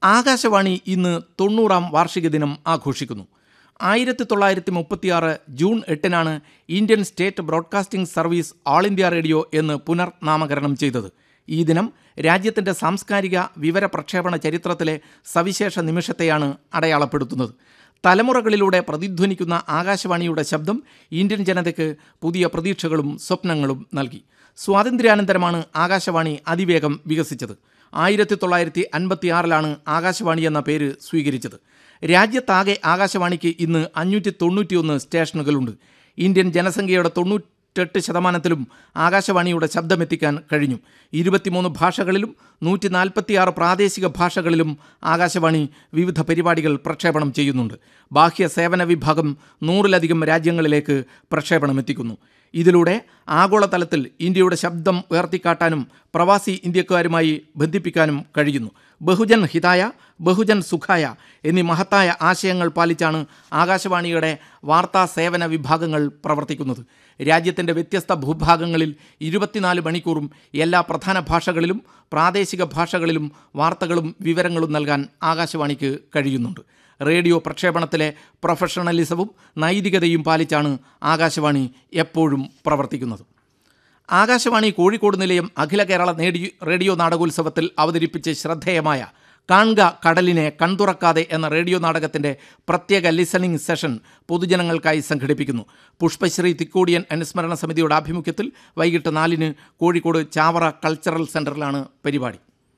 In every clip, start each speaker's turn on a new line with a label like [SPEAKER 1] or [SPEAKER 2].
[SPEAKER 1] ആകാശവാണി ഇന്ന് തൊണ്ണൂറാം വാർഷിക ദിനം ആഘോഷിക്കുന്നു ആയിരത്തി തൊള്ളായിരത്തി മുപ്പത്തിയാറ് ജൂൺ എട്ടിനാണ് Indian State Broadcasting Service All India Radio എന്ന് പുനർനാമകരണം ചെയ്തത് ഈ ദിനം രാജ്യത്തിൻ്റെ സാംസ്കാരിക വിവര പ്രക്ഷേപണ ചരിത്രത്തിലെ സവിശേഷ നിമിഷത്തെയാണ് അടയാളപ്പെടുത്തുന്നത് തലമുറകളിലൂടെ പ്രതിധ്വനിക്കുന്ന ആകാശവാണിയുടെ ശബ്ദം ഇന്ത്യൻ ജനതയ്ക്ക് പുതിയ പ്രതീക്ഷകളും സ്വപ്നങ്ങളും നൽകി സ്വാതന്ത്ര്യാനന്തരമാണ് ആകാശവാണി അതിവേഗം വികസിച്ചത് ആയിരത്തി തൊള്ളായിരത്തി അൻപത്തിയാറിലാണ് ആകാശവാണി എന്ന പേര് സ്വീകരിച്ചത് രാജ്യത്താകെ ആകാശവാണിക്ക് ഇന്ന് അഞ്ഞൂറ്റി തൊണ്ണൂറ്റിയൊന്ന് സ്റ്റേഷനുകളുണ്ട് ഇന്ത്യൻ ജനസംഖ്യയുടെ തൊണ്ണൂറ്റെട്ട് ശതമാനത്തിലും ആകാശവാണിയുടെ ശബ്ദമെത്തിക്കാൻ കഴിഞ്ഞു ഇരുപത്തിമൂന്ന് ഭാഷകളിലും നൂറ്റി നാൽപ്പത്തിയാറ് പ്രാദേശിക ഭാഷകളിലും ആകാശവാണി വിവിധ പരിപാടികൾ പ്രക്ഷേപണം ചെയ്യുന്നുണ്ട് ബാഹ്യ സേവന വിഭാഗം നൂറിലധികം രാജ്യങ്ങളിലേക്ക് പ്രക്ഷേപണം എത്തിക്കുന്നു ഇതിലൂടെ ആഗോളതലത്തിൽ ഇന്ത്യയുടെ ശബ്ദം ഉയർത്തിക്കാട്ടാനും പ്രവാസി ഇന്ത്യക്കാരുമായി ബന്ധിപ്പിക്കാനും കഴിയുന്നു ബഹുജൻ ഹിതായ ബഹുജൻ സുഖായ എന്നീ മഹത്തായ ആശയങ്ങൾ പാലിച്ചാണ് ആകാശവാണിയുടെ വാർത്താ സേവന വിഭാഗങ്ങൾ പ്രവർത്തിക്കുന്നത് രാജ്യത്തിൻ്റെ വ്യത്യസ്ത ഭൂഭാഗങ്ങളിൽ ഇരുപത്തിനാല് മണിക്കൂറും എല്ലാ പ്രധാന ഭാഷകളിലും പ്രാദേശിക ഭാഷകളിലും വാർത്തകളും വിവരങ്ങളും നൽകാൻ ആകാശവാണിക്ക് കഴിയുന്നുണ്ട് റേഡിയോ പ്രക്ഷേപണത്തിലെ പ്രൊഫഷണലിസവും നൈതികതയും പാലിച്ചാണ് ആകാശവാണി എപ്പോഴും പ്രവർത്തിക്കുന്നത് ആകാശവാണി കോഴിക്കോട് നിലയം അഖില കേരള നേടി റേഡിയോ നാടകോത്സവത്തിൽ അവതരിപ്പിച്ച് ശ്രദ്ധേയമായ കാൺക കടലിനെ കൺതുറക്കാതെ എന്ന റേഡിയോ നാടകത്തിൻ്റെ പ്രത്യേക ലിസണിംഗ് സെഷൻ പൊതുജനങ്ങൾക്കായി സംഘടിപ്പിക്കുന്നു പുഷ്പശ്രീ തിക്കോടിയൻ അനുസ്മരണ സമിതിയുടെ ആഭിമുഖ്യത്തിൽ വൈകിട്ട് നാലിന് കോഴിക്കോട് ചാവറ കൾച്ചറൽ സെൻറ്ററിലാണ് പരിപാടി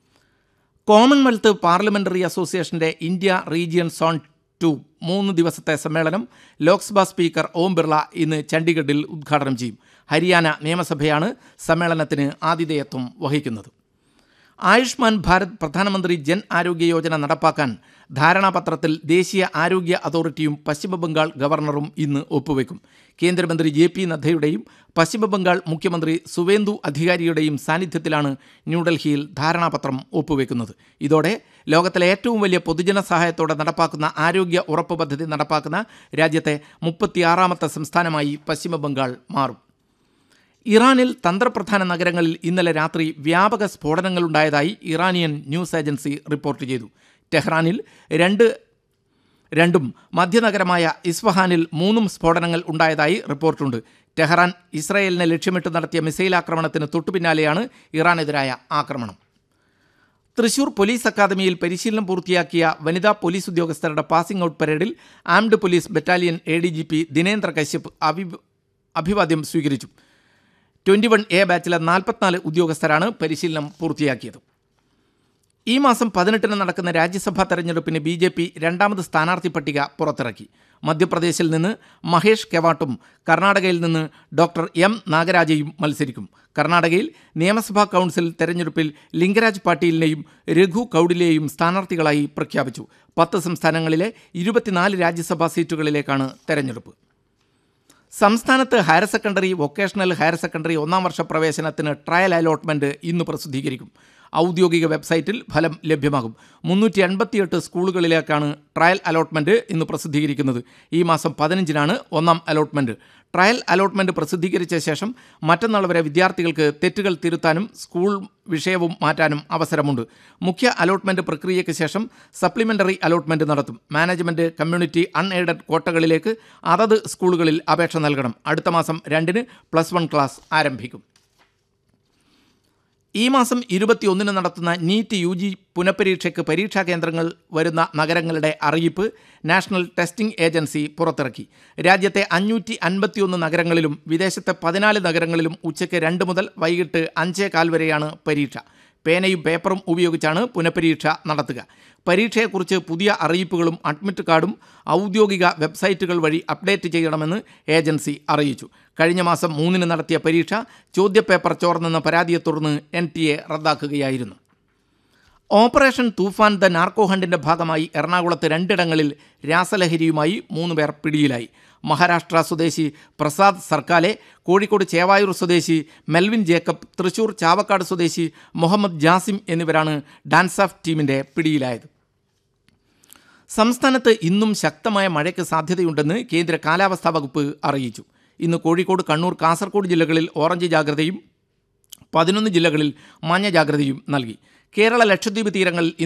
[SPEAKER 1] കോമൺവെൽത്ത് പാർലമെന്ററി അസോസിയേഷന്റെ ഇന്ത്യ റീജിയൻ സോൺ ടു മൂന്ന് ദിവസത്തെ സമ്മേളനം ലോക്സഭാ സ്പീക്കർ ഓം ബിർള ഇന്ന് ചണ്ഡീഗഡിൽ ഉദ്ഘാടനം ചെയ്യും ഹരിയാന നിയമസഭയാണ് സമ്മേളനത്തിന് ആതിഥേയത്വം വഹിക്കുന്നത് ആയുഷ്മാൻ ഭാരത് പ്രധാനമന്ത്രി ജൻ ആരോഗ്യ യോജന നടപ്പാക്കാൻ ധാരണാപത്രത്തിൽ ദേശീയ ആരോഗ്യ അതോറിറ്റിയും പശ്ചിമബംഗാൾ ഗവർണറും ഇന്ന് ഒപ്പുവെക്കും കേന്ദ്രമന്ത്രി ജെ പി നദ്ദയുടെയും പശ്ചിമബംഗാൾ മുഖ്യമന്ത്രി സുവേന്ദു അധികാരിയുടെയും സാന്നിധ്യത്തിലാണ് ന്യൂഡൽഹിയിൽ ധാരണാപത്രം ഒപ്പുവെക്കുന്നത് ഇതോടെ ലോകത്തിലെ ഏറ്റവും വലിയ പൊതുജന സഹായത്തോടെ നടപ്പാക്കുന്ന ആരോഗ്യ ഉറപ്പ് പദ്ധതി നടപ്പാക്കുന്ന രാജ്യത്തെ മുപ്പത്തിയാറാമത്തെ സംസ്ഥാനമായി പശ്ചിമബംഗാൾ മാറും ഇറാനിൽ തന്ത്രപ്രധാന നഗരങ്ങളിൽ ഇന്നലെ രാത്രി വ്യാപക സ്ഫോടനങ്ങളുണ്ടായതായി ഇറാനിയൻ ന്യൂസ് ഏജൻസി റിപ്പോർട്ട് ചെയ്തു ടെഹ്റാനിൽ രണ്ട് രണ്ടും മധ്യനഗരമായ ഇസ്ഫഹാനിൽ മൂന്നും സ്ഫോടനങ്ങൾ ഉണ്ടായതായി റിപ്പോർട്ടുണ്ട് ടെഹ്റാൻ ഇസ്രായേലിനെ ലക്ഷ്യമിട്ട് നടത്തിയ മിസൈൽ ആക്രമണത്തിന് തൊട്ടുപിന്നാലെയാണ് ഇറാനെതിരായ ആക്രമണം തൃശൂർ പോലീസ് അക്കാദമിയിൽ പരിശീലനം പൂർത്തിയാക്കിയ വനിതാ പോലീസ് ഉദ്യോഗസ്ഥരുടെ പാസിംഗ് ഔട്ട് പരേഡിൽ armed police battalion A D G P Dinendra Kashyap അഭി അഭിവാദ്യം സ്വീകരിച്ചു ട്വൻ്റി വൺ എ ബാച്ചിലെ നാൽപ്പത്തിനാല് ഉദ്യോഗസ്ഥരാണ് പരിശീലനം പൂർത്തിയാക്കിയത് ഈ മാസം പതിനെട്ടിന് നടക്കുന്ന രാജ്യസഭാ തെരഞ്ഞെടുപ്പിന് ബി ജെ പി രണ്ടാമത് സ്ഥാനാർത്ഥി പട്ടിക പുറത്തിറക്കി മധ്യപ്രദേശിൽ നിന്ന് മഹേഷ് കെവാട്ടും കർണാടകയിൽ നിന്ന് ഡോക്ടർ എം നാഗരാജയും മത്സരിക്കും കർണാടകയിൽ നിയമസഭാ കൗൺസിൽ തെരഞ്ഞെടുപ്പിൽ ലിംഗരാജ് പാട്ടീലിനെയും രഘു കൗഡിലെയും സ്ഥാനാർത്ഥികളായി പ്രഖ്യാപിച്ചു പത്ത് സംസ്ഥാനങ്ങളിലെ ഇരുപത്തിനാല് രാജ്യസഭാ സീറ്റുകളിലേക്കാണ് തെരഞ്ഞെടുപ്പ് സംസ്ഥാനത്ത് higher secondary vocational higher secondary ഒന്നാം വർഷ പ്രവേശനത്തിന് ട്രയൽ അലോട്ട്മെൻറ്റ് ഇന്ന് പ്രസിദ്ധീകരിക്കും ഔദ്യോഗിക വെബ്സൈറ്റിൽ ഫലം ലഭ്യമാകും മുന്നൂറ്റി എൺപത്തിയെട്ട് സ്കൂളുകളിലേക്കാണ് ട്രയൽ അലോട്ട്മെൻറ്റ് ഇന്ന് പ്രസിദ്ധീകരിക്കുന്നത് ഈ മാസം പതിനഞ്ചിനാണ് ഒന്നാം അലോട്ട്മെൻറ്റ് ട്രയൽ അലോട്ട്മെൻറ്റ് പ്രസിദ്ധീകരിച്ച ശേഷം മറ്റന്നാൾ വരെ വിദ്യാർത്ഥികൾക്ക് തെറ്റുകൾ തിരുത്താനും സ്കൂൾ വിഷയവും മാറ്റാനും അവസരമുണ്ട് മുഖ്യ അലോട്ട്മെൻറ്റ് പ്രക്രിയയ്ക്ക് ശേഷം സപ്ലിമെൻ്ററി അലോട്ട്മെൻറ്റ് നടത്തും മാനേജ്മെൻറ്റ് കമ്മ്യൂണിറ്റി അൺഎയ്ഡഡ് കോട്ടകളിലേക്ക് അതത് സ്കൂളുകളിൽ അപേക്ഷ നൽകണം അടുത്ത മാസം രണ്ടിന് പ്ലസ് വൺ ക്ലാസ് ആരംഭിക്കും ഈ മാസം ഇരുപത്തിയൊന്നിന് നടത്തുന്ന നീറ്റ് യു ജി പുനഃപരീക്ഷയ്ക്ക് പരീക്ഷാ കേന്ദ്രങ്ങൾ വരുന്ന നഗരങ്ങളുടെ അറിയിപ്പ് നാഷണൽ ടെസ്റ്റിംഗ് ഏജൻസി പുറത്തിറക്കി രാജ്യത്തെ അഞ്ഞൂറ്റി അൻപത്തിയൊന്ന് നഗരങ്ങളിലും വിദേശത്തെ പതിനാല് നഗരങ്ങളിലും ഉച്ചയ്ക്ക് രണ്ട് മുതൽ വൈകിട്ട് അഞ്ചേ കാൽ വരെയാണ് പരീക്ഷ പേനയും പേപ്പറും ഉപയോഗിച്ചാണ് പുനഃപരീക്ഷ നടത്തുക പരീക്ഷയെക്കുറിച്ച് പുതിയ അറിയിപ്പുകളും അഡ്മിറ്റ് കാർഡും ഔദ്യോഗിക വെബ്സൈറ്റുകൾ വഴി അപ്ഡേറ്റ് ചെയ്യണമെന്ന് ഏജൻസി അറിയിച്ചു കഴിഞ്ഞ മാസം മൂന്നിന് നടത്തിയ പരീക്ഷ ചോദ്യപേപ്പർ ചോർന്നെന്ന പരാതിയെ തുടർന്ന് എൻ ടി എ റദ്ദാക്കുകയായിരുന്നു ഓപ്പറേഷൻ തൂഫാൻ ദ നാർക്കോ ഹണ്ടിൻ്റെ ഭാഗമായി എറണാകുളത്ത് രണ്ടിടങ്ങളിൽ രാസലഹരിയുമായി മൂന്ന് പേർ പിടിയിലായി മഹാരാഷ്ട്ര സ്വദേശി പ്രസാദ് സർക്കാലെ കോഴിക്കോട് ചേവായൂർ സ്വദേശി മെൽവിൻ ജേക്കബ് തൃശൂർ ചാവക്കാട് സ്വദേശി മുഹമ്മദ് ജാസിം എന്നിവരാണ് ഡാൻസ് ഓഫ് ടീമിൻ്റെ പിടിയിലായത് സംസ്ഥാനത്ത് ഇന്നും ശക്തമായ മഴയ്ക്ക് സാധ്യതയുണ്ടെന്ന് കേന്ദ്ര കാലാവസ്ഥാ വകുപ്പ് അറിയിച്ചു ഇന്ന് കോഴിക്കോട് കണ്ണൂർ കാസർഗോഡ് ജില്ലകളിൽ ഓറഞ്ച് ജാഗ്രതയും പതിനൊന്ന് ജില്ലകളിൽ മഞ്ഞ ജാഗ്രതയും നൽകി കേരള ലക്ഷദ്വീപ് തീരങ്ങളിൽ